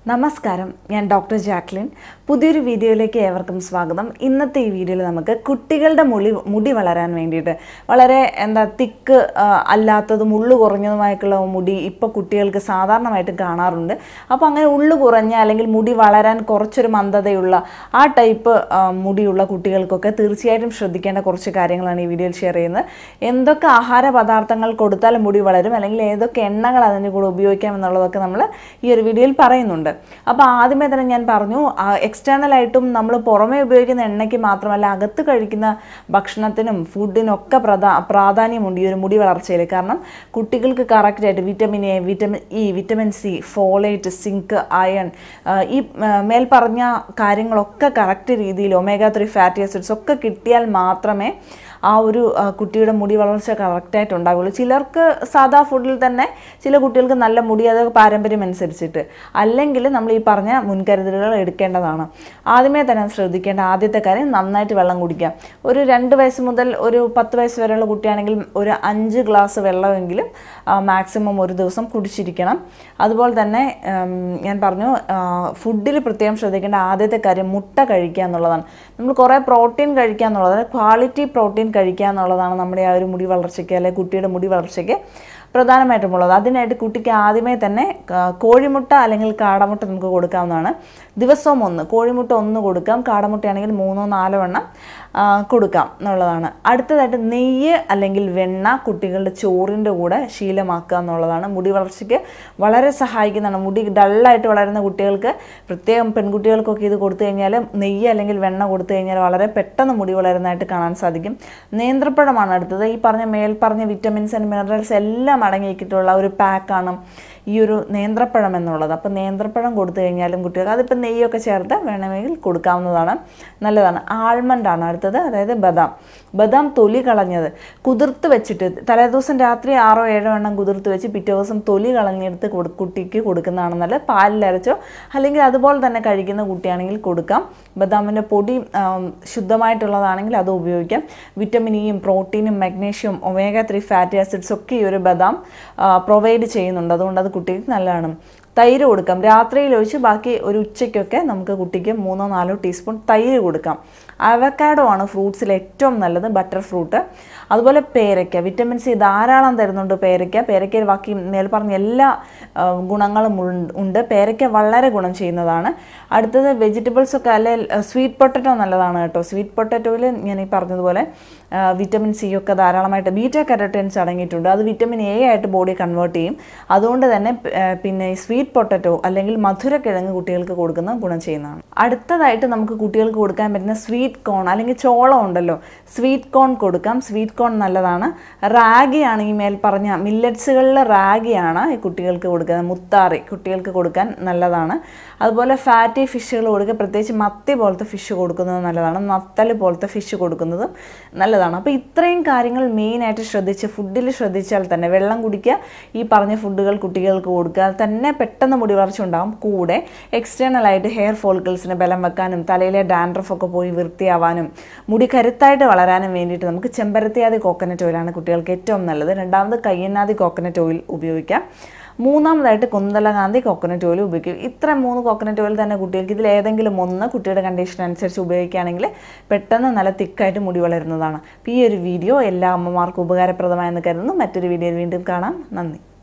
നമസ്കാരം ഞാൻ doctor Jacqueline പുതിയൊരു വീഡിയോയിലേക്ക് ഏവർക്കും സ്വാഗതം ഇന്നത്തെ ഈ വീഡിയോയിൽ നമുക്ക് കുട്ടികളുടെ മുടി മുടി വളരാൻ വേണ്ടിയിട്ട് വളരെ എന്താ തിക്ക് അല്ലാത്തതും ഉള്ളു കുറഞ്ഞതുമായിട്ടുള്ള മുടി ഇപ്പോൾ കുട്ടികൾക്ക് സാധാരണമായിട്ട് കാണാറുണ്ട് അപ്പോൾ അങ്ങനെ ഉള്ളു കുറഞ്ഞ അല്ലെങ്കിൽ മുടി വളരാൻ കുറച്ചൊരു മന്ദതയുള്ള ആ ടൈപ്പ് ആ, മുടിയുള്ള കുട്ടികൾക്കൊക്കെ തീർച്ചയായിട്ടും ശ്രദ്ധിക്കേണ്ട കുറച്ച് കാര്യങ്ങളാണ് ഈ വീഡിയോയിൽ ഷെയർ ചെയ്യുന്നത് എന്തൊക്കെ ആഹാര പദാർത്ഥങ്ങൾ കൊടുത്താൽ മുടി വളരും അല്ലെങ്കിൽ ഏതൊക്കെ എണ്ണകൾ അതിൻ്റെ കൂടെ ഉപയോഗിക്കാം എന്നുള്ളതൊക്കെ നമ്മൾ ഈ ഒരു വീഡിയോയിൽ പറയുന്നുണ്ട് അപ്പോൾ ആദ്യമേ തന്നെ ഞാൻ പറഞ്ഞു എക്സ്റ്റേണൽ ആയിട്ടും നമ്മൾ പുറമേ ഉപയോഗിക്കുന്ന എണ്ണയ്ക്ക് മാത്രമല്ല അകത്ത് കഴിക്കുന്ന ഭക്ഷണത്തിനും ഫുഡിനും ഒക്കെ പ്രധാ പ്രാധാന്യമുണ്ട് ഈ ഒരു മുടി വളർച്ചയിൽ കാരണം കുട്ടികൾക്ക് കറക്റ്റായിട്ട് vitamin A vitamin E vitamin C folate zinc iron ഈ ആ, മേൽ പറഞ്ഞ കാര്യങ്ങളൊക്കെ കറക്റ്റ് രീതിയിൽ ഒമേഗ ത്രീ ഫാറ്റി ആസിഡ്സ് ഒക്കെ കിട്ടിയാൽ മാത്രമേ ആ ഒരു ആ, കുട്ടിയുടെ മുടി വളർച്ച കറക്റ്റായിട്ട് ഉണ്ടാവുള്ളൂ ചിലർക്ക് സാധാ ഫുഡിൽ തന്നെ ചില കുട്ടികൾക്ക് നല്ല മുടി അത് പാരമ്പര്യം അനുസരിച്ചിട്ട് അല്ലെങ്കിൽ നമ്മൾ ഈ പറഞ്ഞ മുൻകരുതലുകൾ എടുക്കേണ്ടതാണ് ആദ്യമേ തന്നെ ശ്രദ്ധിക്കേണ്ട ആദ്യത്തെ കാര്യം നന്നായിട്ട് വെള്ളം കുടിക്കുക ഒരു രണ്ട് വയസ്സ് മുതൽ ഒരു പത്ത് വയസ്സ് വരെയുള്ള കുട്ടിയാണെങ്കിൽ ഒരു അഞ്ച് ഗ്ലാസ് വെള്ളമെങ്കിലും മാക്സിമം ഒരു ദിവസം കുടിച്ചിരിക്കണം അതുപോലെ തന്നെ ഉം, ഞാൻ പറഞ്ഞു ഫുഡിൽ പ്രത്യേകം ശ്രദ്ധിക്കേണ്ട ആദ്യത്തെ കാര്യം മുട്ട കഴിക്കുക എന്നുള്ളതാണ് നമ്മൾ കുറേ പ്രോട്ടീൻ കഴിക്കുക എന്നുള്ളത് ക്വാളിറ്റി പ്രോട്ടീൻ കഴിക്കുക എന്നുള്ളതാണ് നമ്മുടെ ആ ഒരു മുടി വളർച്ചയ്ക്ക് അല്ലെങ്കിൽ കുട്ടിയുടെ മുടി വളർച്ചയ്ക്ക് പ്രധാനമായിട്ടും ഉള്ളത് അതിനായിട്ട് കുട്ടിക്ക് ആദ്യമേ തന്നെ ആ, കോഴിമുട്ട അല്ലെങ്കിൽ കാടമുട്ട നമുക്ക് കൊടുക്കാവുന്നതാണ് ദിവസവും ഒന്ന് കോഴിമുട്ട ഒന്ന് കൊടുക്കാം കാടമുട്ടയാണെങ്കിൽ മൂന്നോ നാലോ എണ്ണം ആ, കൊടുക്കാം എന്നുള്ളതാണ് അടുത്തതായിട്ട് നെയ്യ് അല്ലെങ്കിൽ വെണ്ണ കുട്ടികളുടെ ചോറിൻ്റെ കൂടെ ശീലമാക്കുക എന്നുള്ളതാണ് മുടി വളർച്ചയ്ക്ക് വളരെ സഹായിക്കുന്നതാണ് മുടി ഡള്ളായിട്ട് വളരുന്ന കുട്ടികൾക്ക് പ്രത്യേകം പെൺകുട്ടികൾക്കൊക്കെ ഇത് കൊടുത്തു കഴിഞ്ഞാൽ നെയ്യ് അല്ലെങ്കിൽ വെണ്ണ കൊടുത്തു കഴിഞ്ഞാൽ വളരെ പെട്ടെന്ന് മുടി വളരുന്നതായിട്ട് കാണാൻ സാധിക്കും നേന്ത്രപ്പഴമാണ് അടുത്തത് ഈ പറഞ്ഞ മേൽ പറഞ്ഞ വിറ്റമിൻസ് ആൻഡ് മിനറൽസ് എല്ലാം അടങ്ങിയിട്ടുള്ള ഒരു പാക്കാണ് ഈ ഒരു നേന്ത്രപ്പഴം എന്നുള്ളത് അപ്പോൾ നേന്ത്രപ്പഴം കൊടുത്തു കഴിഞ്ഞാലും കുട്ടികൾക്ക് അതിപ്പോൾ നെയ്യൊക്കെ ചേർത്ത് വേണമെങ്കിൽ കൊടുക്കാവുന്നതാണ് നല്ലതാണ് ആൾമണ്ട് ആണ് അടുത്തത് അതായത് ബദാം ബദാം തൊലി കളഞ്ഞത് കുതിർത്ത് വെച്ചിട്ട് തലേദിവസം രാത്രി ആറോ ഏഴോ എണ്ണം കുതിർത്ത് വെച്ച് പിറ്റേ ദിവസം തൊലി കളഞ്ഞെടുത്ത് കൊടു കുട്ടിക്ക് കൊടുക്കുന്നതാണ് നല്ലത് പാലിലരച്ചോ അല്ലെങ്കിൽ അതുപോലെ തന്നെ കഴിക്കുന്ന കുട്ടിയാണെങ്കിൽ കൊടുക്കാം ബദാമിൻ്റെ പൊടി ആം, ശുദ്ധമായിട്ടുള്ളതാണെങ്കിൽ അത് ഉപയോഗിക്കാം വിറ്റമിൻ ഇയും പ്രോട്ടീനും മഗ്നീഷ്യവും ഒമേഗ ത്രീ ഫാറ്റി ആസിഡ്സ് ഒക്കെ ഈ ഒരു ബദാം പ്രൊവൈഡ് ചെയ്യുന്നുണ്ട് അതുകൊണ്ട് അത് കുട്ടിക്ക് നല്ലതാണ് തൈര് കൊടുക്കാം രാത്രിയിൽ ഒഴിച്ച് ബാക്കി ഒരു ഉച്ചയ്ക്കൊക്കെ നമുക്ക് കുട്ടിക്ക് മൂന്നോ നാലോ ടീസ്പൂൺ തൈര് കൊടുക്കാം അവക്കാഡോ ആണ് ഫ്രൂട്ട്സിൽ ഏറ്റവും നല്ലത് ബട്ടർ ഫ്രൂട്ട് അതുപോലെ പേരയ്ക്ക വിറ്റമിൻ സി ധാരാളം തരുന്നുണ്ട് പേരയ്ക്ക പേരയ്ക്കയിൽ ബാക്കി മേൽ പറഞ്ഞ എല്ലാ ആ, ഗുണങ്ങളും ഉണ്ട്- ഉണ്ട് പേരയ്ക്ക വളരെ ഗുണം ചെയ്യുന്നതാണ് അടുത്തത് വെജിറ്റബിൾസ് ഒക്കെ അല്ലെ സ്വീറ്റ് പൊട്ടറ്റോ നല്ലതാണ് കേട്ടോ സ്വീറ്റ് പൊട്ടറ്റോയിൽ ഞാൻ ഈ പറഞ്ഞതുപോലെ ആ, വിറ്റമിൻ സി ഒക്കെ ധാരാളമായിട്ട് ബീറ്റ കരോട്ടിൻസ് അടങ്ങിയിട്ടുണ്ട് അത് വിറ്റമിൻ എ ആയിട്ട് ബോഡി കൺവേർട്ട് ചെയ്യും അതുകൊണ്ട് തന്നെ പ്- ആ, പിന്നെ സ്വീറ്റ് പൊട്ടറ്റോ അല്ലെങ്കിൽ മധുരക്കിഴങ്ങ് കുട്ടികൾക്ക് കൊടുക്കുന്ന ഗുണം ചെയ്യുന്നതാണ് അടുത്തതായിട്ട് നമുക്ക് കുട്ടികൾക്ക് കൊടുക്കാൻ പറ്റുന്ന സ്വീറ്റ് കോൺ അല്ലെങ്കിൽ ചോളം ഉണ്ടല്ലോ സ്വീറ്റ് കോൺ കൊടുക്കാം സ്വീറ്റ് കോൺ നല്ലതാണ് റാഗിയാണ് ഈ മേൽ പറഞ്ഞ മില്ലറ്റ്സുകളിൽ റാഗിയാണ് ഈ കുട്ടികൾക്ക് കൊടുക്കുന്നത് മുത്താറി കുട്ടികൾക്ക് കൊടുക്കാൻ നല്ലതാണ് അതുപോലെ ഫാറ്റി ഫിഷുകൾ കൊടുക്കുക പ്രത്യേകിച്ച് മത്തി പോലത്തെ ഫിഷ് കൊടുക്കുന്നത് നല്ലതാണ് നത്തൽ പോലത്തെ ഫിഷ് കൊടുക്കുന്നതും നല്ലതാണ് അപ്പോൾ ഇത്രയും കാര്യങ്ങൾ മെയിനായിട്ട് ശ്രദ്ധിച്ച് ഫുഡിൽ ശ്രദ്ധിച്ചാൽ തന്നെ വെള്ളം കുടിക്കുക ഈ പറഞ്ഞ ഫുഡുകൾ കുട്ടികൾക്ക് കൊടുക്കുക തന്നെ പെട്ടെന്ന് മുടി വളർച്ച ഉണ്ടാകും കൂടെ എക്സ്റ്റേണൽ ആയിട്ട് ഹെയർ ഫോളിക്കിൾസിന് ബലം വെക്കാനും തലയിലെ ഡാൻഡ്രഫ് ഒക്കെ പോയി വൃത്തിയാവാനും മുടി കരുത്തായിട്ട് വളരാനും വേണ്ടിയിട്ട് നമുക്ക് ചെമ്പരത്തിയാതി കോക്കനട്ട് ഓയിലാണ് കുട്ടികൾക്ക് ഏറ്റവും നല്ലത് രണ്ടാമത് കയ്യന്നാതി കോക്കനട്ട് ഓയിൽ ഉപയോഗിക്കാം മൂന്നാമതായിട്ട് കുന്തലകാന്തി കോക്കനട്ട് ഓയിൽ ഉപയോഗിക്കും ഇത്ര മൂന്ന് കോക്കനട്ട് ഓയിൽ തന്നെ കുട്ടികൾക്ക് ഇതിൽ ഏതെങ്കിലും ഒന്ന് കുട്ടിയുടെ കണ്ടീഷൻ അനുസരിച്ച് ഉപയോഗിക്കുകയാണെങ്കിൽ പെട്ടെന്ന് നല്ല തിക്കായിട്ട് മുടി വളരുന്നതാണ് അപ്പോൾ ഈ ഒരു വീഡിയോ എല്ലാ അമ്മമാർക്കും ഉപകാരപ്രദമായെന്ന് കരുതുന്നു മറ്റൊരു വീഡിയോയിൽ വീണ്ടും കാണാം നന്ദി